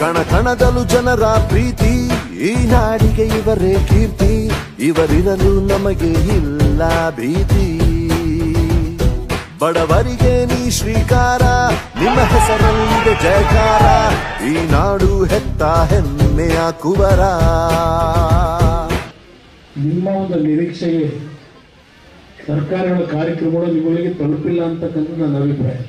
ಕಣ ಕಣದಲು ಜನರ ಪ್ರೀತಿ ಈ ನಾಡಿಗೆ ಇವರೇ ಕೀರ್ತಿ ಇವರಿರಲು ನಮಗೆ ಇಲ್ಲ ಭೀತಿ ಬಡವರಿಗೆ ನೀ ಶ್ರೀಕಾರ ನಿಮ್ಮ ಹೆಸರಲ್ಲಿದೆ ಜಯಕಾರ ಈ ನಾಡು ಹೆತ್ತ ಹೆಮ್ಮೆಯ ಕುವರ ನಿಮ್ಮ ಒಂದು ನಿರೀಕ್ಷೆಗೆ ಸರ್ಕಾರಗಳ ಕಾರ್ಯಕ್ರಮಗಳು ನಿಮಗೆ ತಲುಪಿಲ್ಲ ಅಂತಕ್ಕಂಥ ನನ್ನ ಅಭಿಪ್ರಾಯ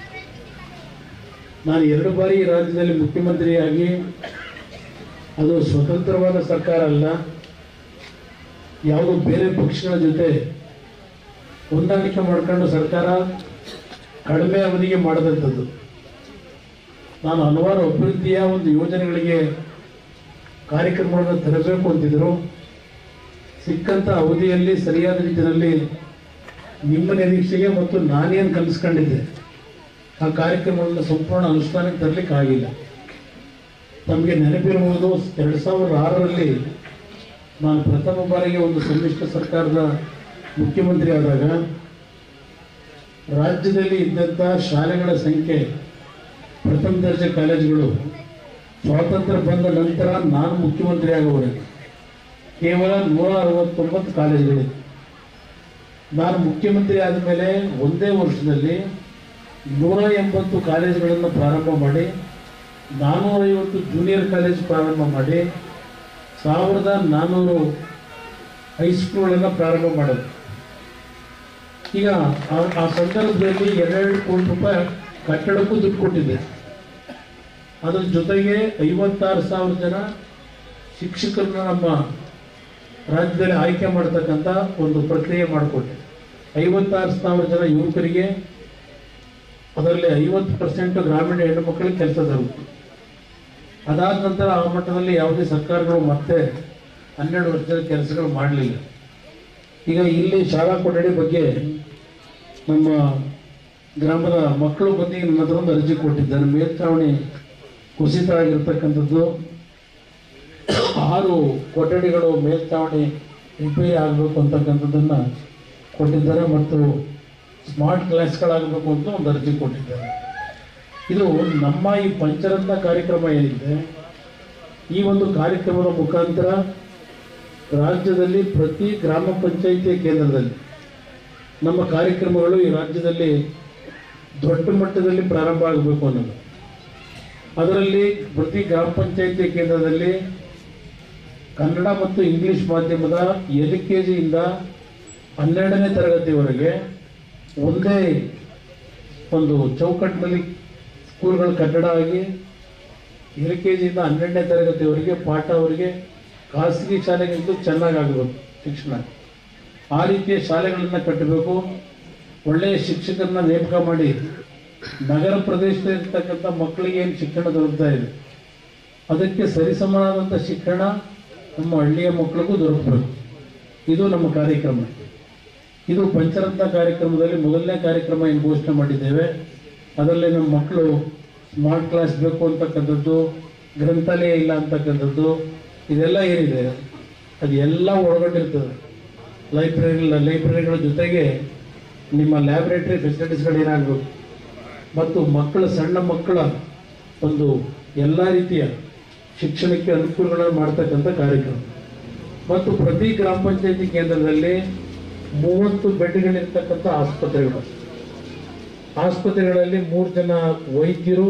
ನಾನು ಎರಡು ಬಾರಿ ಈ ರಾಜ್ಯದಲ್ಲಿ ಮುಖ್ಯಮಂತ್ರಿಯಾಗಿ ಅದು ಸ್ವತಂತ್ರವಾದ ಸರ್ಕಾರ ಅಲ್ಲ ಯಾವುದೋ ಬೇರೆ ಪಕ್ಷಗಳ ಜೊತೆ ಹೊಂದಾಣಿಕೆ ಮಾಡ್ಕೊಂಡು ಸರ್ಕಾರ ಕಡಿಮೆ ಅವಧಿಗೆ ಮಾಡಿದಂಥದ್ದು ನಾನು ಹಲವಾರು ಅಭಿವೃದ್ಧಿಯ ಒಂದು ಯೋಜನೆಗಳಿಗೆ ಕಾರ್ಯಕ್ರಮಗಳನ್ನು ತರಬೇಕು ಅಂತಿದ್ರು ಸಿಕ್ಕಂತ ಅವಧಿಯಲ್ಲಿ ಸರಿಯಾದ ರೀತಿಯಲ್ಲಿ ನಿಮ್ಮ ನಿರೀಕ್ಷೆಗೆ ಮತ್ತು ನಾನೇನು ಕಲಿಸ್ಕೊಂಡಿದ್ದೆ ಆ ಕಾರ್ಯಕ್ರಮಗಳನ್ನು ಸಂಪೂರ್ಣ ಅನುಷ್ಠಾನಕ್ಕೆ ತರಲಿಕ್ಕೆ ಆಗಿಲ್ಲ ತಮಗೆ ನೆನಪಿರಬಹುದು ಎರಡು ಸಾವಿರದ ಆರರಲ್ಲಿ ನಾನು ಪ್ರಥಮ ಬಾರಿಗೆ ಒಂದು ಸಮ್ಮಿಶ್ರ ಸರ್ಕಾರದ ಮುಖ್ಯಮಂತ್ರಿ ಆದಾಗ ರಾಜ್ಯದಲ್ಲಿ ಇದ್ದಂಥ ಶಾಲೆಗಳ ಸಂಖ್ಯೆ ಪ್ರಥಮ ದರ್ಜೆ ಕಾಲೇಜುಗಳು ಸ್ವಾತಂತ್ರ್ಯ ಬಂದ ನಂತರ ನಾನು ಮುಖ್ಯಮಂತ್ರಿ ಆಗುವವರೆಗೆ ಕೇವಲ ನೂರ ಅರವತ್ತೊಂಬತ್ತು ಕಾಲೇಜುಗಳಿವೆ ನಾನು ಮುಖ್ಯಮಂತ್ರಿ ಆದ ಮೇಲೆ ಒಂದೇ ವರ್ಷದಲ್ಲಿ ನೂರ ಎಂಬತ್ತು ಕಾಲೇಜುಗಳನ್ನು ಪ್ರಾರಂಭ ಮಾಡಿ ನಾನ್ನೂರೈವತ್ತು ಜೂನಿಯರ್ ಕಾಲೇಜ್ ಪ್ರಾರಂಭ ಮಾಡಿ ಸಾವಿರದ ನಾನ್ನೂರು ಹೈಸ್ಕೂಲನ್ನು ಪ್ರಾರಂಭ ಮಾಡೋದು ಈಗ ಆ- ಆ ಸಂದರ್ಭದಲ್ಲಿ ಎರಡೆರಡು ಕೋಟಿ ರೂಪಾಯಿ ಕಟ್ಟಡಕ್ಕೂ ದುಡ್ಡು ಕೊಟ್ಟಿದ್ದೆ ಅದ್ರ ಜೊತೆಗೆ ಐವತ್ತಾರು ಸಾವಿರ ಜನ ಶಿಕ್ಷಕರನ್ನ ನಮ್ಮ ರಾಜ್ಯದಲ್ಲಿ ಆಯ್ಕೆ ಮಾಡ್ತಕ್ಕಂಥ ಒಂದು ಪ್ರಕ್ರಿಯೆ ಮಾಡಿಕೊಟ್ಟೆ ಐವತ್ತಾರು ಸಾವಿರ ಜನ ಯುವಕರಿಗೆ ಅದರಲ್ಲಿ ಐವತ್ತು ಪರ್ಸೆಂಟ್ ಗ್ರಾಮೀಣ ಹೆಣ್ಣು ಮಕ್ಕಳಿಗೆ ಕೆಲಸ ದೊರಕಿತು ಅದಾದ ನಂತರ ಆ ಮಟ್ಟದಲ್ಲಿ ಯಾವುದೇ ಸರ್ಕಾರಗಳು ಮತ್ತೆ ಹನ್ನೆರಡು ವರ್ಷದ ಕೆಲಸಗಳು ಮಾಡಲಿಲ್ಲ ಈಗ ಇಲ್ಲಿ ಶಾಲಾ ಕೊಠಡಿ ಬಗ್ಗೆ ನಮ್ಮ ಗ್ರಾಮದ ಮಕ್ಕಳು ಬಂದು ನನ್ನ ಹತ್ರ ಒಂದು ಅರ್ಜಿ ಕೊಟ್ಟಿದ್ದಾರೆ ಮೇಲ್ಛಾವಣಿ ಕುಸಿತ ಆಗಿರ್ತಕ್ಕಂಥದ್ದು ಆರು ಕೊಠಡಿಗಳು ಮೇಲ್ಛಾವಣಿ ರಿಪೇರಿ ಆಗಬೇಕು ಅಂತಕ್ಕಂಥದ್ದನ್ನ ಕೊಟ್ಟಿದ್ದಾರೆ ಮತ್ತು ಸ್ಮಾರ್ಟ್ ಕ್ಲಾಸ್ಗಳಾಗಬೇಕು ಅಂತ ಒಂದು ಅರ್ಜಿ ಕೊಟ್ಟಿದ್ದಾರೆ ಇದು ನಮ್ಮ ಈ ಪಂಚರತ್ನ ಕಾರ್ಯಕ್ರಮ ಏನಿದೆ ಈ ಒಂದು ಕಾರ್ಯಕ್ರಮದ ಮುಖಾಂತರ ರಾಜ್ಯದಲ್ಲಿ ಪ್ರತಿ ಗ್ರಾಮ ಪಂಚಾಯಿತಿ ಕೇಂದ್ರದಲ್ಲಿ ನಮ್ಮ ಕಾರ್ಯಕ್ರಮಗಳು ಈ ರಾಜ್ಯದಲ್ಲಿ ದೊಡ್ಡ ಮಟ್ಟದಲ್ಲಿ ಪ್ರಾರಂಭ ಆಗಬೇಕು ಅನ್ನೋದು ಅದರಲ್ಲಿ ಪ್ರತಿ ಗ್ರಾಮ ಪಂಚಾಯಿತಿ ಕೇಂದ್ರದಲ್ಲಿ ಕನ್ನಡ ಮತ್ತು ಇಂಗ್ಲಿಷ್ ಮಾಧ್ಯಮದ ಎಲ್ ಕೆ ಜಿಯಿಂದ ಹನ್ನೆರಡನೇ ತರಗತಿವರೆಗೆ ಒಂದೇ ಒಂದು ಚೌಕಟ್ಟಿನಲ್ಲಿ ಸ್ಕೂಲ್ಗಳ ಕಟ್ಟಡ ಆಗಿ ಎಲ್ ಕೆ ಜಿಯಿಂದ ಹನ್ನೆರಡನೇ ತರಗತಿವರೆಗೆ ಪಾಠ ಅವರಿಗೆ ಖಾಸಗಿ ಶಾಲೆಗಿಂತಲೂ ಚೆನ್ನಾಗಾಗಬೇಕು ಶಿಕ್ಷಣ ಆ ರೀತಿಯ ಶಾಲೆಗಳನ್ನು ಕಟ್ಟಬೇಕು ಒಳ್ಳೆಯ ಶಿಕ್ಷಕರನ್ನ ನೇಮಕ ಮಾಡಿ ನಗರ ಪ್ರದೇಶದಲ್ಲಿರ್ತಕ್ಕಂಥ ಮಕ್ಕಳಿಗೆ ಏನು ಶಿಕ್ಷಣ ದೊರಕ್ತಾ ಇದೆ ಅದಕ್ಕೆ ಸರಿಸಮಾನವಾದಂಥ ಶಿಕ್ಷಣ ನಮ್ಮ ಹಳ್ಳಿಯ ಮಕ್ಕಳಿಗೂ ದೊರಕಬೇಕು ಇದು ನಮ್ಮ ಕಾರ್ಯಕ್ರಮ ಇದು ಪಂಚರತ್ನ ಕಾರ್ಯಕ್ರಮದಲ್ಲಿ ಮೊದಲನೇ ಕಾರ್ಯಕ್ರಮ ಏನು ಘೋಷಣೆ ಮಾಡಿದ್ದೇವೆ ಅದರಲ್ಲಿ ನಮ್ಮ ಮಕ್ಕಳು ಸ್ಮಾರ್ಟ್ ಕ್ಲಾಸ್ ಬೇಕು ಅಂತಕ್ಕಂಥದ್ದು ಗ್ರಂಥಾಲಯ ಇಲ್ಲ ಅಂತಕ್ಕಂಥದ್ದು ಇದೆಲ್ಲ ಏನಿದೆ ಅದು ಎಲ್ಲ ಒಳಗೊಂಡಿರ್ತದೆ ಲೈಬ್ರರಿ ಲೈಬ್ರರಿಗಳ ಜೊತೆಗೆ ನಿಮ್ಮ ಲ್ಯಾಬ್ರೇಟರಿ ಫೆಸಿಲಿಟೀಸ್ಗಳು ಏನಾಗಬೇಕು ಮತ್ತು ಮಕ್ಕಳ ಸಣ್ಣ ಮಕ್ಕಳ ಒಂದು ಎಲ್ಲ ರೀತಿಯ ಶಿಕ್ಷಣಕ್ಕೆ ಅನುಕೂಲಗಳನ್ನು ಮಾಡ್ತಕ್ಕಂಥ ಕಾರ್ಯಕ್ರಮ ಮತ್ತು ಪ್ರತಿ ಗ್ರಾಮ ಪಂಚಾಯತಿ ಕೇಂದ್ರದಲ್ಲಿ ಮೂವತ್ತು ಬೆಡ್ಗಳಿರ್ತಕ್ಕಂಥ ಆಸ್ಪತ್ರೆಗಳು ಆಸ್ಪತ್ರೆಗಳಲ್ಲಿ ಮೂರು ಜನ ವೈದ್ಯರು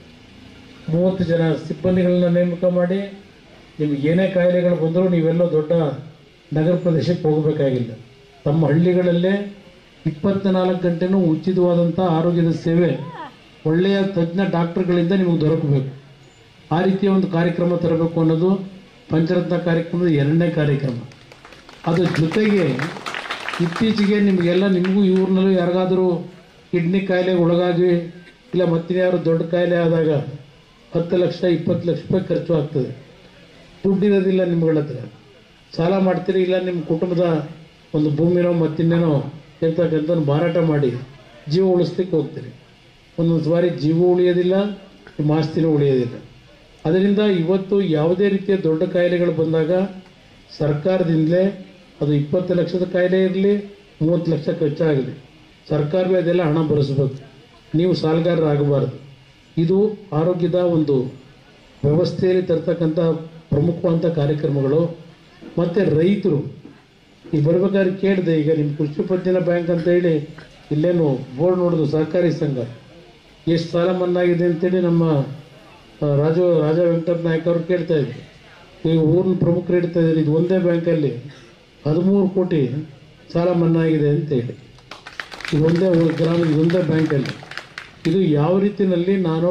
ಮೂವತ್ತು ಜನ ಸಿಬ್ಬಂದಿಗಳನ್ನ ನೇಮಕ ಮಾಡಿ ನಿಮ್ಗೆ ಏನೇ ಕಾಯಿಲೆಗಳು ಬಂದರೂ ನೀವೆಲ್ಲೋ ದೊಡ್ಡ ನಗರ ಪ್ರದೇಶಕ್ಕೆ ಹೋಗಬೇಕಾಗಿಲ್ಲ ತಮ್ಮ ಹಳ್ಳಿಗಳಲ್ಲೇ ಇಪ್ಪತ್ನಾಲ್ಕು ಗಂಟೆನೂ ಉಚಿತವಾದಂಥ ಆರೋಗ್ಯದ ಸೇವೆ ಒಳ್ಳೆಯ ತಜ್ಞ ಡಾಕ್ಟರ್ಗಳಿಂದ ನಿಮಗೆ ದೊರಕಬೇಕು ಆ ರೀತಿಯ ಒಂದು ಕಾರ್ಯಕ್ರಮ ತರಬೇಕು ಅನ್ನೋದು ಪಂಚರತ್ನ ಕಾರ್ಯಕ್ರಮದ ಎರಡನೇ ಕಾರ್ಯಕ್ರಮ ಅದ್ರ ಜೊತೆಗೆ ಇತ್ತೀಚೆಗೆ ನಿಮಗೆಲ್ಲ ನಿಮಗೂ ಇವ್ರನ್ನಲ್ಲೂ ಯಾರಿಗಾದರೂ ಕಿಡ್ನಿ ಕಾಯಿಲೆಗೆ ಒಳಗಾಗಿ ಇಲ್ಲ ಮತ್ತಿನ್ಯಾರು ದೊಡ್ಡ ಕಾಯಿಲೆ ಆದಾಗ ಹತ್ತು ಲಕ್ಷ ಇಪ್ಪತ್ತು ಲಕ್ಷ ರೂಪಾಯಿ ಖರ್ಚು ಆಗ್ತದೆ ದುಡ್ಡಿರೋದಿಲ್ಲ ನಿಮ್ಗಳ ಹತ್ರ ಸಾಲ ಮಾಡ್ತೀರಿ ಇಲ್ಲ ನಿಮ್ಮ ಕುಟುಂಬದ ಒಂದು ಭೂಮಿನೋ ಮತ್ತಿನ್ನೇನೋ ಇರ್ತಕ್ಕಂಥ ಮಾರಾಟ ಮಾಡಿ ಜೀವ ಉಳಿಸ್ಲಿಕ್ಕೆ ಹೋಗ್ತೀರಿ ಒಂದೊಂದು ಬಾರಿ ಜೀವ ಉಳಿಯೋದಿಲ್ಲ ನಿಮ್ಮ ಆಸ್ತಿನೂ ಉಳಿಯೋದಿಲ್ಲ ಅದರಿಂದ ಇವತ್ತು ಯಾವುದೇ ರೀತಿಯ ದೊಡ್ಡ ಕಾಯಿಲೆಗಳು ಬಂದಾಗ ಸರ್ಕಾರದಿಂದಲೇ ಅದು ಇಪ್ಪತ್ತು ಲಕ್ಷದ ಕಾಯಿಲೆ ಇರಲಿ ಮೂವತ್ತು ಲಕ್ಷ ಖರ್ಚಾಗಲಿ ಸರ್ಕಾರವೇ ಅದೆಲ್ಲ ಹಣ ಭರಿಸ್ಬೇಕು ನೀವು ಸಾಲಗಾರರಾಗಬಾರ್ದು ಇದು ಆರೋಗ್ಯದ ಒಂದು ವ್ಯವಸ್ಥೆಯಲ್ಲಿ ತರ್ತಕ್ಕಂಥ ಪ್ರಮುಖವಾದಂಥ ಕಾರ್ಯಕ್ರಮಗಳು ಮತ್ತು ರೈತರು ಈ ಬರ್ಬೇಕಾದ್ರೆ ಕೇಳಿದೆ ಈಗ ನಿಮ್ಮ ಕೃಷಿ ಪತ್ತಿನ ಬ್ಯಾಂಕ್ ಅಂತ ಹೇಳಿ ಇಲ್ಲೇನು ಬೋರ್ಡ್ ನೋಡೋದು ಸಹಕಾರಿ ಸಂಘ ಎಷ್ಟು ಸಾಲ ಮನ್ನಾ ಆಗಿದೆ ಅಂತೇಳಿ ನಮ್ಮ ಆ, ರಾಜು ರಾಜ ವೆಂಕಟ ನಾಯಕ್ ಅವರು ಕೇಳ್ತಾ ಇದ್ರು ಈಗ ಊರಿನ ಪ್ರಮುಖರು ಹೇಳ್ತಾ ಇದ್ದಾರೆ ಇದು ಒಂದೇ ಬ್ಯಾಂಕಲ್ಲಿ ಹದಿಮೂರು ಕೋಟಿ ಸಾಲ ಮನ್ನಾ ಆಗಿದೆ ಅಂತೇಳಿ ಇದು ಒಂದೇ ಊರು ಗ್ರಾಮ ಇದು ಒಂದೇ ಬ್ಯಾಂಕಲ್ಲಿ ಇದು ಯಾವ ರೀತಿಯಲ್ಲಿ ನಾನು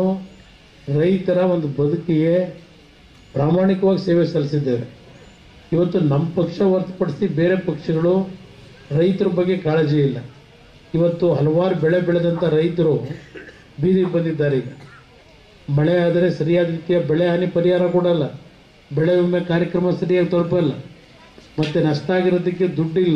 ರೈತರ ಒಂದು ಬದುಕಿಗೆ ಪ್ರಾಮಾಣಿಕವಾಗಿ ಸೇವೆ ಸಲ್ಲಿಸಿದ್ದೇವೆ ಇವತ್ತು ನಮ್ಮ ಪಕ್ಷ ಹೊರತುಪಡಿಸಿ ಬೇರೆ ಪಕ್ಷಗಳು ರೈತರ ಬಗ್ಗೆ ಕಾಳಜಿ ಇಲ್ಲ ಇವತ್ತು ಹಲವಾರು ಬೆಳೆ ಬೆಳೆದಂಥ ರೈತರು ಬೀದಿಗೆ ಬಂದಿದ್ದಾರೆ ಈಗ ಮಳೆ ಆದರೆ ಸರಿಯಾದ ರೀತಿಯ ಬೆಳೆ ಹಾನಿ ಪರಿಹಾರ ಕೊಡಲ್ಲ ಬೆಳೆ ವಿಮೆ ಕಾರ್ಯಕ್ರಮ ಸರಿಯಾಗಿ ತಲುಪಲ್ಲ ಮತ್ತು ನಷ್ಟ ಆಗಿರೋದಕ್ಕೆ ದುಡ್ಡಿಲ್ಲ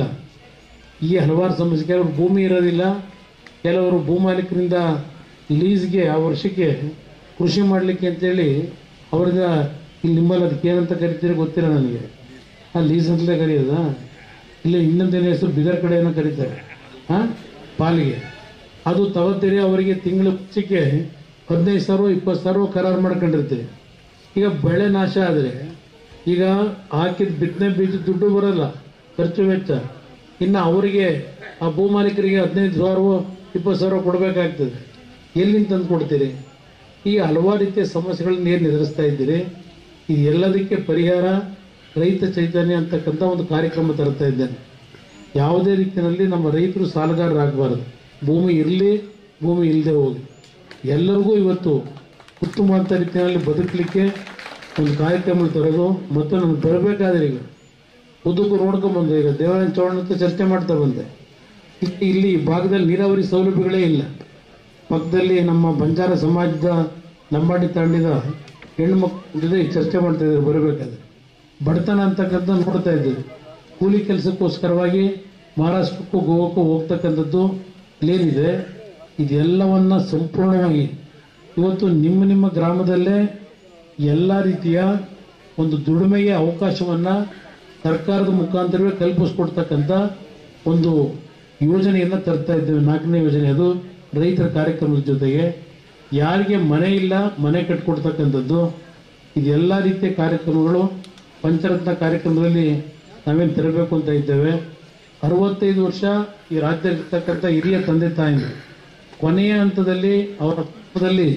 ಈ ಹಲವಾರು ಸಮಸ್ಯೆ ಕೆಲವರು ಭೂಮಿ ಇರೋದಿಲ್ಲ ಕೆಲವರು ಭೂಮಾಲೀಕರಿಂದ ಲೀಸ್ಗೆ ಆ ವರ್ಷಕ್ಕೆ ಕೃಷಿ ಮಾಡಲಿಕ್ಕೆ ಅಂತೇಳಿ ಅವರಿಂದ ಇಲ್ಲಿ ನಿಮ್ಮಲ್ಲಿ ಅದಕ್ಕೆ ಏನಂತ ಕರಿತೀರಿ ಗೊತ್ತಿಲ್ಲ ನನಗೆ ಆ ಲೀಸ್ ಅಂತಲೇ ಕರೆಯೋದಾ ಇಲ್ಲ ಇನ್ನೊಂದೇನು ಹೆಸರು ಬಿದರ್ ಕಡೆ ಏನೋ ಕರೀತಾರೆ ಹಾಂ ಪಾಲಿಗೆ ಅದು ತಗೋತೀರಿ ಅವರಿಗೆ ತಿಂಗಳ ವೆಚ್ಚಕ್ಕೆ ಹದಿನೈದು ಸಾವಿರ ಇಪ್ಪತ್ತು ಸಾವಿರ ಕರಾರು ಮಾಡ್ಕೊಂಡಿರ್ತೀವಿ ಈಗ ಬೆಳೆ ನಾಶ ಆದರೆ ಈಗ ಹಾಕಿದ ಬಿತ್ತನೆ ಬೀಜ ದುಡ್ಡು ಬರಲ್ಲ ಖರ್ಚು ವೆಚ್ಚ ಇನ್ನು ಅವರಿಗೆ ಆ ಭೂ ಮಾಲೀಕರಿಗೆ ಹದಿನೈದು ಸಾವಿರ ಇಪ್ಪತ್ತು ಸಾವಿರ ಕೊಡಬೇಕಾಗ್ತದೆ ಎಲ್ಲಿಂದ ತಂದು ಕೊಡ್ತೀರಿ ಈ ಹಲವಾರು ರೀತಿಯ ಸಮಸ್ಯೆಗಳನ್ನ ಏನು ಎದುರಿಸ್ತಾ ಇದ್ದೀರಿ ಈ ಎಲ್ಲದಕ್ಕೆ ಪರಿಹಾರ ರೈತ ಚೈತನ್ಯ ಅಂತಕ್ಕಂಥ ಒಂದು ಕಾರ್ಯಕ್ರಮ ತರ್ತಾ ಇದ್ದೇನೆ ಯಾವುದೇ ರೀತಿಯಲ್ಲಿ ನಮ್ಮ ರೈತರು ಸಾಲಗಾರರಾಗಬಾರದು ಭೂಮಿ ಇರಲಿ ಭೂಮಿ ಇಲ್ಲದೆ ಹೋಗಿ ಎಲ್ಲರಿಗೂ ಇವತ್ತು ಉತ್ತಮವಾದ ರೀತಿಯಲ್ಲಿ ಬದುಕಲಿಕ್ಕೆ ಒಂದು ಕಾರ್ಯಕ್ರಮ ತರೋದು ಮತ್ತು ನಮ್ಗೆ ಬರಬೇಕಾದ್ರೆ ಈಗ ಉದ್ದಕ್ಕೂ ನೋಡ್ಕೊಂಬಂದೆ ಈಗ ದೇವರಾಯನ ಚೌಹಾಣ್ ಹತ್ರ ಚರ್ಚೆ ಮಾಡ್ತಾ ಬಂದೆ ಇಲ್ಲಿ- ಇಲ್ಲಿ ಈ ಭಾಗದಲ್ಲಿ ನೀರಾವರಿ ಸೌಲಭ್ಯಗಳೇ ಇಲ್ಲ ಪಕ್ಕದಲ್ಲಿ ನಮ್ಮ ಬಂಜಾರ ಸಮಾಜದ ಲಂಬಾಣಿ ತಾಂಡಿದ ಹೆಣ್ಣು ಮಕ್ಕಳ ಜೊತೆ ಈಗ ಚರ್ಚೆ ಮಾಡ್ತಾ ಇದ್ದಾರೆ ಬರಬೇಕಾದ್ರೆ ಬಡತನ ಅಂತಕ್ಕಂಥ ನೋಡ್ತಾ ಇದ್ದೀವಿ ಕೂಲಿ ಕೆಲಸಕ್ಕೋಸ್ಕರವಾಗಿ ಮಹಾರಾಷ್ಟ್ರಕ್ಕೂ ಗೋವಾಕ್ಕೂ ಹೋಗ್ತಕ್ಕಂಥದ್ದು ಇಲ್ಲೇನಿದೆ ಇದೆಲ್ಲವನ್ನ ಸಂಪೂರ್ಣವಾಗಿ ಇವತ್ತು ನಿಮ್ಮ ನಿಮ್ಮ ಗ್ರಾಮದಲ್ಲೇ ಎಲ್ಲ ರೀತಿಯ ಒಂದು ದುಡಿಮೆಗೆ ಅವಕಾಶವನ್ನು ಸರ್ಕಾರದ ಮುಖಾಂತರವೇ ಕಲ್ಪಿಸ್ಕೊಡ್ತಕ್ಕಂಥ ಒಂದು ಯೋಜನೆಯನ್ನು ತರ್ತಾ ಇದ್ದೇವೆ ನಾಲ್ಕನೇ ಯೋಜನೆ ಅದು ರೈತರ ಕಾರ್ಯಕ್ರಮದ ಜೊತೆಗೆ ಯಾರಿಗೆ ಮನೆ ಇಲ್ಲ ಮನೆ ಕಟ್ಕೊಡ್ತಕ್ಕಂಥದ್ದು ಇದೆಲ್ಲ ರೀತಿಯ ಕಾರ್ಯಕ್ರಮಗಳು ಪಂಚರತ್ನ ಕಾರ್ಯಕ್ರಮದಲ್ಲಿ ನಾವೇನು ತರಬೇಕು ಅಂತ ಇದ್ದೇವೆ ಅರವತ್ತೈದು ವರ್ಷ ಈ ರಾಜ್ಯದಲ್ಲಿರ್ತಕ್ಕಂಥ ಹಿರಿಯ ತಂದೆ ತಾಯಿಗಳು ಕೊನೆಯ ಹಂತದಲ್ಲಿ ಅವರ ಕುಟುಂಬದಲ್ಲಿ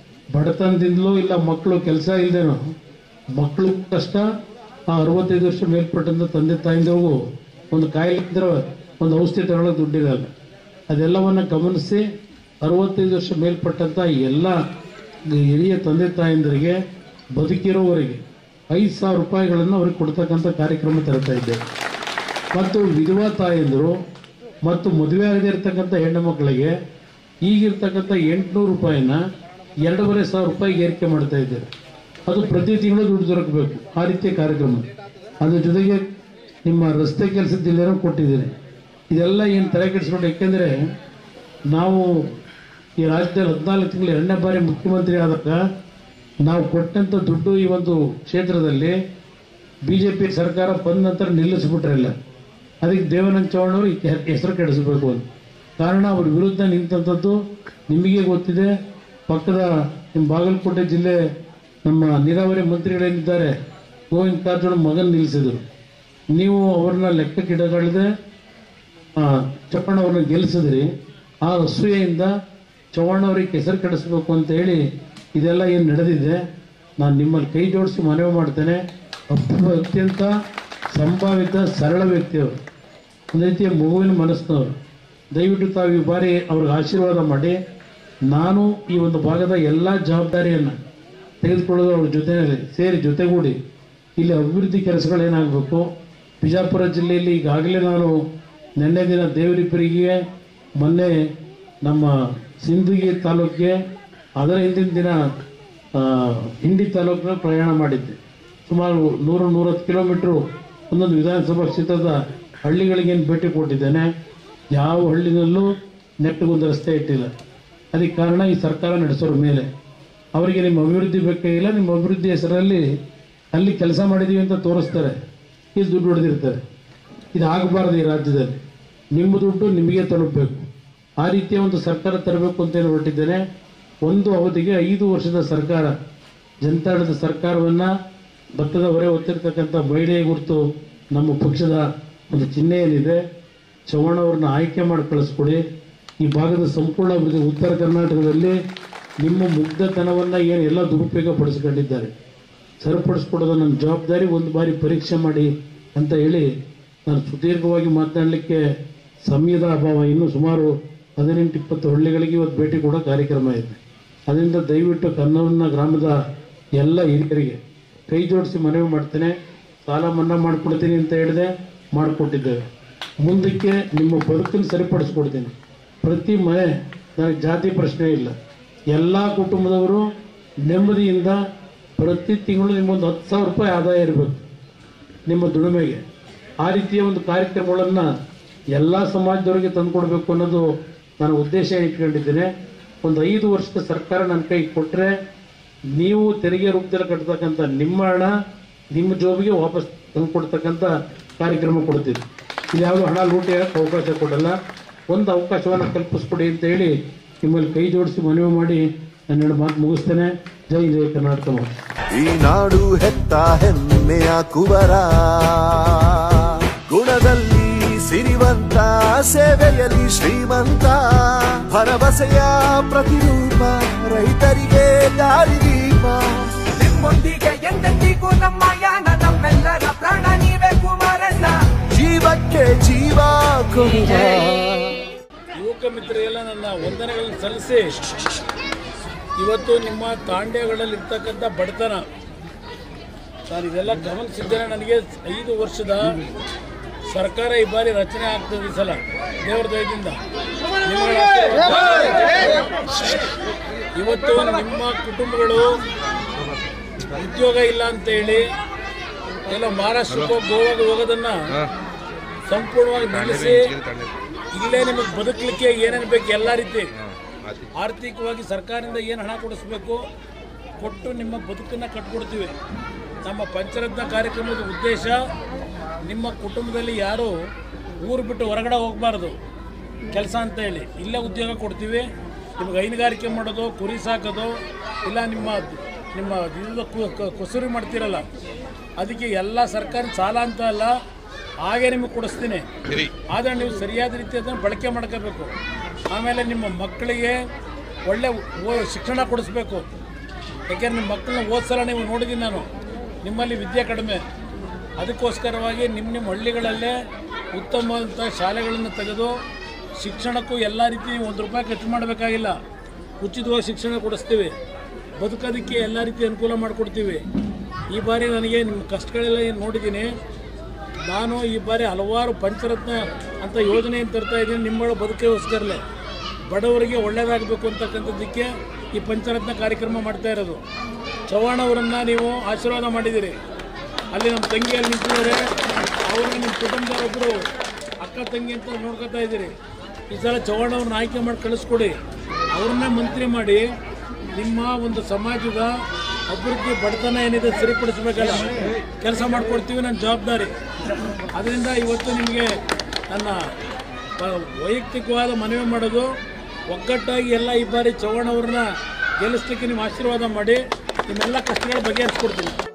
ಬಡತನದಿಂದಲೂ ಇಲ್ಲ ಮಕ್ಕಳು ಕೆಲಸ ಇಲ್ಲದೇನೋ ಮಕ್ಕಳು ಕಷ್ಟ ಆ ಅರವತ್ತೈದು ವರ್ಷ ಮೇಲ್ಪಟ್ಟಂಥ ತಂದೆ ತಾಯಿಂದವ್ರಿಗೂ ಒಂದು ಕಾಯಿಲೆ ಇದ್ರೆ ಒಂದು ಔಷಧಿ ತಗೊಳ್ಳೋಕೆ ದುಡ್ಡಿರಲ್ಲ ಅದೆಲ್ಲವನ್ನು ಗಮನಿಸಿ ಅರವತ್ತೈದು ವರ್ಷ ಮೇಲ್ಪಟ್ಟಂಥ ಎಲ್ಲ ಹಿರಿಯ ತಂದೆ ತಾಯಂದರಿಗೆ ಬದುಕಿರೋವರೆಗೆ ಐದು ಸಾವಿರ ರೂಪಾಯಿಗಳನ್ನು ಅವ್ರಿಗೆ ಕೊಡ್ತಕ್ಕಂಥ ಕಾರ್ಯಕ್ರಮ ತರ್ತಾ ಇದ್ದೇವೆ ಮತ್ತು ವಿಧವಾ ತಾಯಂದರು ಮತ್ತು ಮದುವೆ ಆಗದೇ ಇರತಕ್ಕಂಥ ಹೆಣ್ಣು ಮಕ್ಕಳಿಗೆ ಈಗಿರ್ತಕ್ಕಂಥ ಎಂಟುನೂರು ರೂಪಾಯಿನ ಎರಡೂವರೆ ಸಾವಿರ ರೂಪಾಯಿಗೆ ಏರಿಕೆ ಮಾಡ್ತಾ ಇದ್ದೇವೆ ಅದು ಪ್ರತಿ ತಿಂಗಳು ದುಡ್ಡು ದೊರಕಬೇಕು ಆ ರೀತಿಯ ಕಾರ್ಯಕ್ರಮ ಅದ್ರ ಜೊತೆಗೆ ನಿಮ್ಮ ರಸ್ತೆ ಕೆಲಸದ ಜಿಲ್ಲೆನೂ ಕೊಟ್ಟಿದ್ದೀರಿ ಇದೆಲ್ಲ ಏನು ತಲೆ ಕೆಡಿಸ್ಕೊಂಡು ಯಾಕೆಂದರೆ ನಾವು ಈ ರಾಜ್ಯದಲ್ಲಿ ಹದಿನಾಲ್ಕು ತಿಂಗಳು ಎರಡನೇ ಬಾರಿ ಮುಖ್ಯಮಂತ್ರಿ ಆದಾಗ ನಾವು ಕೊಟ್ಟಂಥ ದುಡ್ಡು ಈ ಒಂದು ಕ್ಷೇತ್ರದಲ್ಲಿ ಬಿ ಜೆ ಪಿ ಸರ್ಕಾರ ಬಂದ ನಂತರ ನಿಲ್ಲಿಸ್ಬಿಟ್ರಲ್ಲ ಅದಕ್ಕೆ ದೇವಾನಂದ ಚೌಹಾಣ್ ಅವರು ಈ ಕೆ- ಹೆಸರು ಕೆಡಿಸಬೇಕು ಅಂತ ಕಾರಣ ಅವ್ರ ವಿರುದ್ಧ ನಿಂತಂಥದ್ದು ನಿಮಗೆ ಗೊತ್ತಿದೆ ಪಕ್ಕದ ನಿಮ್ಮ ಬಾಗಲಕೋಟೆ ಜಿಲ್ಲೆ ನಮ್ಮ ನೀರಾವರಿ ಮಂತ್ರಿಗಳೇನಿದ್ದಾರೆ ಗೋವಿಂದ ಕಾರಜೋಳ ಮಗನ್ ನಿಲ್ಲಿಸಿದರು ನೀವು ಅವ್ರನ್ನ ಲೆಕ್ಕಕ್ಕಿಡಗಳ್ದೆ ಚಪ್ಪಣ್ಣ ಅವ್ರನ್ನ ಗೆಲ್ಲಿಸಿದ್ರಿ ಆ ಅಸೂಯೆಯಿಂದ ಚವ್ಹಾಣ್ ಅವರಿಗೆ ಹೆಸರು ಕೆಡಿಸ್ಬೇಕು ಅಂತ ಹೇಳಿ ಇದೆಲ್ಲ ಏನು ನಡೆದಿದೆ ನಾನು ನಿಮ್ಮಲ್ಲಿ ಕೈ ಜೋಡಿಸಿ ಮನವಿ ಮಾಡ್ತೇನೆ ಅಪ್ಪ ಅತ್ಯಂತ ಸಂಭಾವಿತ ಸರಳ ವ್ಯಕ್ತಿಯವರು ಒಂದು ರೀತಿಯ ಮಗುವಿನ ಮನಸ್ಸಿನವರು ದಯವಿಟ್ಟು ತಾವು ಈ ಬಾರಿ ಅವ್ರಿಗೆ ಆಶೀರ್ವಾದ ಮಾಡಿ ನಾನು ಈ ಒಂದು ಭಾಗದ ಎಲ್ಲ ಜವಾಬ್ದಾರಿಯನ್ನು ತೆಗೆದುಕೊಳ್ಳೋದು ಅವ್ರ ಜೊತೆಯಲ್ಲಿ ಸೇರಿ ಜೊತೆಗೂಡಿ ಇಲ್ಲಿ ಅಭಿವೃದ್ಧಿ ಕೆಲಸಗಳೇನಾಗಬೇಕು ಬಿಜಾಪುರ ಜಿಲ್ಲೆಯಲ್ಲಿ ಈಗಾಗಲೇ ನಾನು ನಿನ್ನೆ ದಿನ ದೇವರಿಬ್ಬರಿಗೆ ಮೊನ್ನೆ ನಮ್ಮ ಸಿಂದಗಿ ತಾಲೂಕಿಗೆ ಅದರ ಹಿಂದಿನ ದಿನ ಆ, ಹಿಂಡಿ ತಾಲೂಕಿನ ಪ್ರಯಾಣ ಮಾಡಿದ್ದೆ ಸುಮಾರು ನೂರು ನೂರತ್ತು ಕಿಲೋಮೀಟ್ರು ಒಂದೊಂದು ವಿಧಾನಸಭಾ ಕ್ಷೇತ್ರದ ಹಳ್ಳಿಗಳಿಗೇನು ಭೇಟಿ ಕೊಟ್ಟಿದ್ದೇನೆ ಯಾವ ಹಳ್ಳಿನಲ್ಲೂ ನೆಟ್ಟಗೊಂದು ರಸ್ತೆ ಇಟ್ಟಿಲ್ಲ ಅದಕ್ಕೆ ಕಾರಣ ಈ ಸರ್ಕಾರ ನಡೆಸೋರ ಮೇಲೆ ಅವರಿಗೆ ನಿಮ್ಮ ಅಭಿವೃದ್ಧಿ ಬೇಕಾಗಿಲ್ಲ ನಿಮ್ಮ ಅಭಿವೃದ್ಧಿ ಹೆಸರಲ್ಲಿ ಅಲ್ಲಿ ಕೆಲಸ ಮಾಡಿದ್ದೀವಿ ಅಂತ ತೋರಿಸ್ತಾರೆ ಇಲ್ಲಿ ದುಡ್ಡು ಹೊಡೆದಿರ್ತಾರೆ ಇದು ಆಗಬಾರ್ದು ಈ ರಾಜ್ಯದಲ್ಲಿ ನಿಮ್ಮ ದುಡ್ಡು ನಿಮಗೆ ತಲುಪಬೇಕು ಆ ರೀತಿಯ ಒಂದು ಸರ್ಕಾರ ತರಬೇಕು ಅಂತ ಏನು ಹೊರಟಿದ್ದೇನೆ ಒಂದು ಅವಧಿಗೆ ಐದು ವರ್ಷದ ಸರ್ಕಾರ ಜನತಾದಳದ ಸರ್ಕಾರವನ್ನು ಭತ್ತದ ಹೊರೆ ಹೊತ್ತಿರ್ತಕ್ಕಂಥ ಮಹಿಳೆಯ ಗುರುತು ನಮ್ಮ ಪಕ್ಷದ ಒಂದು ಚಿಹ್ನೆ ಏನಿದೆ ಚವ್ಹಾಣ್ ಅವ್ರನ್ನ ಆಯ್ಕೆ ಮಾಡಿ ಕಳಿಸ್ಕೊಡಿ ಈ ಭಾಗದ ಸಂಪೂರ್ಣ ಅಭಿವೃದ್ಧಿ ಉತ್ತರ ಕರ್ನಾಟಕದಲ್ಲಿ ನಿಮ್ಮ ಮುಗ್ಧತನವನ್ನು ಏನು ಎಲ್ಲ ದುರುಪಯೋಗ ಪಡಿಸ್ಕೊಂಡಿದ್ದಾರೆ ಸರಿಪಡಿಸ್ಕೊಡೋದು ನನ್ನ ಜವಾಬ್ದಾರಿ ಒಂದು ಬಾರಿ ಪರೀಕ್ಷೆ ಮಾಡಿ ಅಂತ ಹೇಳಿ ನಾನು ಸುದೀರ್ಘವಾಗಿ ಮಾತನಾಡಲಿಕ್ಕೆ ಸಮಯದ ಅಭಾವ ಇನ್ನೂ ಸುಮಾರು ಹದಿನೆಂಟು ಇಪ್ಪತ್ತು ಹಳ್ಳಿಗಳಿಗೆ ಇವತ್ತು ಭೇಟಿ ಕೊಡೋ ಕಾರ್ಯಕ್ರಮ ಇದೆ ಅದರಿಂದ ದಯವಿಟ್ಟು ಕನ್ನವನ್ನ ಗ್ರಾಮದ ಎಲ್ಲ ಹಿರಿಯರಿಗೆ ಕೈ ಜೋಡಿಸಿ ಮನವಿ ಮಾಡ್ತೇನೆ ಸಾಲ ಮನ್ನಾ ಮಾಡಿಕೊಡ್ತೀನಿ ಅಂತ ಹೇಳಿದೆ ಮಾಡಿಕೊಟ್ಟಿದ್ದೇವೆ ಮುಂದಕ್ಕೆ ನಿಮ್ಮ ಬದುಕನ್ನು ಸರಿಪಡಿಸ್ಕೊಡ್ತೀನಿ ಪ್ರತಿ ಮನೆ ನನಗೆ ಜಾತಿ ಪ್ರಶ್ನೆ ಇಲ್ಲ ಎಲ್ಲ ಕುಟುಂಬದವರು ನೆಮ್ಮದಿಯಿಂದ ಪ್ರತಿ ತಿಂಗಳು ನಿಮ್ಮೊಂದು ಹತ್ತು ಸಾವಿರ ರೂಪಾಯಿ ಆದಾಯ ಇರಬೇಕು ನಿಮ್ಮ ದುಡಿಮೆಗೆ ಆ ರೀತಿಯ ಒಂದು ಕಾರ್ಯಕ್ರಮಗಳನ್ನು ಎಲ್ಲ ಸಮಾಜದವರಿಗೆ ತಂದುಕೊಡ್ಬೇಕು ಅನ್ನೋದು ನಾನು ಉದ್ದೇಶ ಇಟ್ಕೊಂಡಿದ್ದೇನೆ ಒಂದು ಐದು ವರ್ಷದ ಸರ್ಕಾರ ನನ್ನ ಕೈಗೆ ಕೊಟ್ಟರೆ ನೀವು ತೆರಿಗೆ ರೂಪದಲ್ಲಿ ಕಟ್ಟತಕ್ಕಂಥ ನಿಮ್ಮ ಹಣ ನಿಮ್ಮ ಜೋಬಿಗೆ ವಾಪಸ್ ತಂದುಕೊಡ್ತಕ್ಕಂಥ ಕಾರ್ಯಕ್ರಮ ಕೊಡ್ತೀವಿ ಇಲ್ಲಿ ಯಾವುದೋ ಹಣ ಲೂಟಿ ಆಗಕ್ಕೆ ಅವಕಾಶ ಕೊಡಲ್ಲ ಒಂದು ಅವಕಾಶವನ್ನು ಕಲ್ಪಿಸ್ಕೊಡಿ ಅಂತ ಹೇಳಿ ನಿಮ್ಮಲ್ಲಿ ಕೈ ಜೋಡಿಸಿ ಮನವಿ ಮಾಡಿ ನನ್ನ ಮಾತು ಮುಗಿಸ್ತೇನೆ ಜೈ ಜೈ ಕರ್ನಾಟಕ ಮಾತು ಈ ನಾಡು ಹೆತ್ತ ಹೆಮ್ಮೆಯ ಕುವರ ಗುಣದಲ್ಲಿ ಸಿರಿವಂತ ಸೇವೆಯಲ್ಲಿ ಶ್ರೀಮಂತ ಭರವಸೆಯ ಪ್ರತಿರೂಪ ರೈತರಿಗೆ ದಾರಿದೀಪ ನಿಮ್ಮೊಂದಿಗೆ ಎಂದೆಂದಿಗೂ ನಮ್ಮ ಯಾನ ನಮ್ಮೆಲ್ಲರ ಪ್ರಾಣ ನೀವೇ ಕುಮಾರಣ್ಣ ಜೀವಕ್ಕೆ ಜೀವ ಕೊಡುವ ಯುವಕ ಮಿತ್ರರೆಲ್ಲ ನನ್ನ ವಂದನೆಗಳನ್ನು ಸಲ್ಲಿಸಿ ಇವತ್ತು ನಿಮ್ಮ ತಾಂಡ್ಯಗಳಲ್ಲಿರ್ತಕ್ಕಂಥ ಬಡತನ ನಾನು ಇದೆಲ್ಲ ಗಮನಿಸಿದ್ದೇನೆ ನನಗೆ ಐದು ವರ್ಷದ ಸರ್ಕಾರ ಈ ಬಾರಿ ರಚನೆ ಆಗ್ತದೆ ಈ ಸಲ ದೇವರ ದಯದಿಂದ ನಿಮ್ಮಗಳ ಆಶೀರ್ವಾದ. ಇವತ್ತು ನಿಮ್ಮ ಕುಟುಂಬಗಳು ಉದ್ಯೋಗ ಇಲ್ಲ ಅಂತ ಹೇಳಿ ಎಲ್ಲ ಮಹಾರಾಷ್ಟ್ರಕ್ಕೋ ಗೋವಾಗೆ ಹೋಗೋದನ್ನ ಸಂಪೂರ್ಣವಾಗಿ ನಿಲ್ಲಿಸಿ ಇಲ್ಲೇ ನಿಮಗೆ ಬದುಕಲಿಕ್ಕೆ ಏನೇನು ಬೇಕು ಎಲ್ಲ ರೀತಿ ಆರ್ಥಿಕವಾಗಿ ಸರ್ಕಾರದಿಂದ ಏನು ಹಣ ಕೊಡಿಸ್ಬೇಕು ಕೊಟ್ಟು ನಿಮ್ಮ ಬದುಕನ್ನು ಕಟ್ಕೊಡ್ತೀವಿ ನಮ್ಮ ಪಂಚರತ್ನ ಕಾರ್ಯಕ್ರಮದ ಉದ್ದೇಶ ನಿಮ್ಮ ಕುಟುಂಬದಲ್ಲಿ ಯಾರು ಊರು ಬಿಟ್ಟು ಹೊರಗಡೆ ಹೋಗಬಾರ್ದು ಕೆಲಸ ಅಂತ ಹೇಳಿ ಇಲ್ಲೇ ಉದ್ಯೋಗ ಕೊಡ್ತೀವಿ ನಿಮ್ಗೆ ಹೈನುಗಾರಿಕೆ ಮಾಡೋದು ಕುರಿ ಸಾಕೋದು ಇಲ್ಲ ನಿಮ್ಮ ನಿಮ್ಮ ಇದು ಕು- ಕು- ಕುಸುರಿ ಮಾಡ್ತೀರಲ್ಲ ಅದಕ್ಕೆ ಎಲ್ಲ ಸರ್ಕಾರಿ ಸಾಲ ಅಂತ ಅಲ್ಲ ಹಾಗೆ ನಿಮಗೆ ಕೊಡಿಸ್ತೀನಿ ಆದರೆ ನೀವು ಸರಿಯಾದ ರೀತಿ ಅದನ್ನು ಬಳಕೆ ಮಾಡ್ಕೋಬೇಕು ಆಮೇಲೆ ನಿಮ್ಮ ಮಕ್ಕಳಿಗೆ ಒಳ್ಳೆ ಓ- ಶಿಕ್ಷಣ ಕೊಡಿಸ್ಬೇಕು ಯಾಕೆಂದ್ರೆ ನಿಮ್ಮ ಮಕ್ಕಳನ್ನ ಓದ್ಸಲ ನೀವು ನೋಡಿದ್ದೀನಿ ನಾನು ನಿಮ್ಮಲ್ಲಿ ವಿದ್ಯೆ ಕಡಿಮೆ ಅದಕ್ಕೋಸ್ಕರವಾಗಿ ನಿಮ್ಮ ನಿಮ್ಮ ಹಳ್ಳಿಗಳಲ್ಲೇ ಉತ್ತಮವಾದಂಥ ಶಾಲೆಗಳನ್ನು ತೆಗೆದು ಶಿಕ್ಷಣಕ್ಕೂ ಎಲ್ಲ ರೀತಿ ಒಂದು ರೂಪಾಯಿ ಖರ್ಚು ಮಾಡಬೇಕಾಗಿಲ್ಲ ಉಚಿತವಾಗಿ ಶಿಕ್ಷಣ ಕೊಡಿಸ್ತೀವಿ ಬದುಕೋದಕ್ಕೆ ಎಲ್ಲ ರೀತಿ ಅನುಕೂಲ ಮಾಡಿಕೊಡ್ತೀವಿ ಈ ಬಾರಿ ನನಗೆ ನಿಮ್ಮ ಕಷ್ಟಗಳೆಲ್ಲ ಏನು ನೋಡಿದ್ದೀನಿ ನಾನು ಈ ಬಾರಿ ಹಲವಾರು ಪಂಚರತ್ನ ಅಂತ ಯೋಜನೆಯನ್ನು ತರ್ತಾ ಇದ್ದೀನಿ ನಿಮ್ಮಗಳ ಬದುಕಿಗೋಸ್ಕರಲೇ ಬಡವರಿಗೆ ಒಳ್ಳೆಯದಾಗಬೇಕು ಅಂತಕ್ಕಂಥದ್ದಕ್ಕೆ ಈ ಪಂಚರತ್ನ ಕಾರ್ಯಕ್ರಮ ಮಾಡ್ತಾ ಇರೋದು ಚವ್ಹಾಣ್ ಅವರನ್ನು ನೀವು ಆಶೀರ್ವಾದ ಮಾಡಿದ್ದೀರಿ ಅಲ್ಲಿ ನಮ್ಮ ತಂಗಿಯಲ್ಲಿ ನಿಂತಿದ್ದಾರೆ ಅವ್ರನ್ನ ನಿಮ್ಮ ಕುಟುಂಬದವರೊಬ್ಬರು ಅಕ್ಕ ತಂಗಿ ಅಂತ ನೋಡ್ಕೊತಾ ಇದ್ದೀರಿ ಈ ಸಲ ಚವ್ಹಾಣ್ ಅವ್ರನ್ನ ಆಯ್ಕೆ ಮಾಡಿ ಕಳಿಸ್ಕೊಡಿ ಅವ್ರನ್ನೇ ಮಂತ್ರಿ ಮಾಡಿ ನಿಮ್ಮ ಒಂದು ಸಮಾಜದ ಅಭಿವೃದ್ಧಿ ಬಡತನ ಏನಿದೆ ಸರಿಪಡಿಸಬೇಕಲ್ಲ ಕೆಲಸ ಮಾಡಿಕೊಡ್ತೀವಿ ನನ್ನ ಜವಾಬ್ದಾರಿ ಅದರಿಂದ ಇವತ್ತು ನಿಮಗೆ ನನ್ನ ಪ- ವೈಯಕ್ತಿಕವಾದ ಮನವಿ ಮಾಡೋದು ಒಗ್ಗಟ್ಟಾಗಿ ಎಲ್ಲ ಈ ಬಾರಿ ಚವ್ಹಾಣ್ ಅವ್ರನ್ನ ಗೆಲ್ಲಿಸ್ಲಿಕ್ಕೆ ನೀವು ಆಶೀರ್ವಾದ ಮಾಡಿ ನಿಮ್ಮೆಲ್ಲ ಕಷ್ಟಗಳು ಬಗೆಹರಿಸ್ಕೊಡ್ತೀನಿ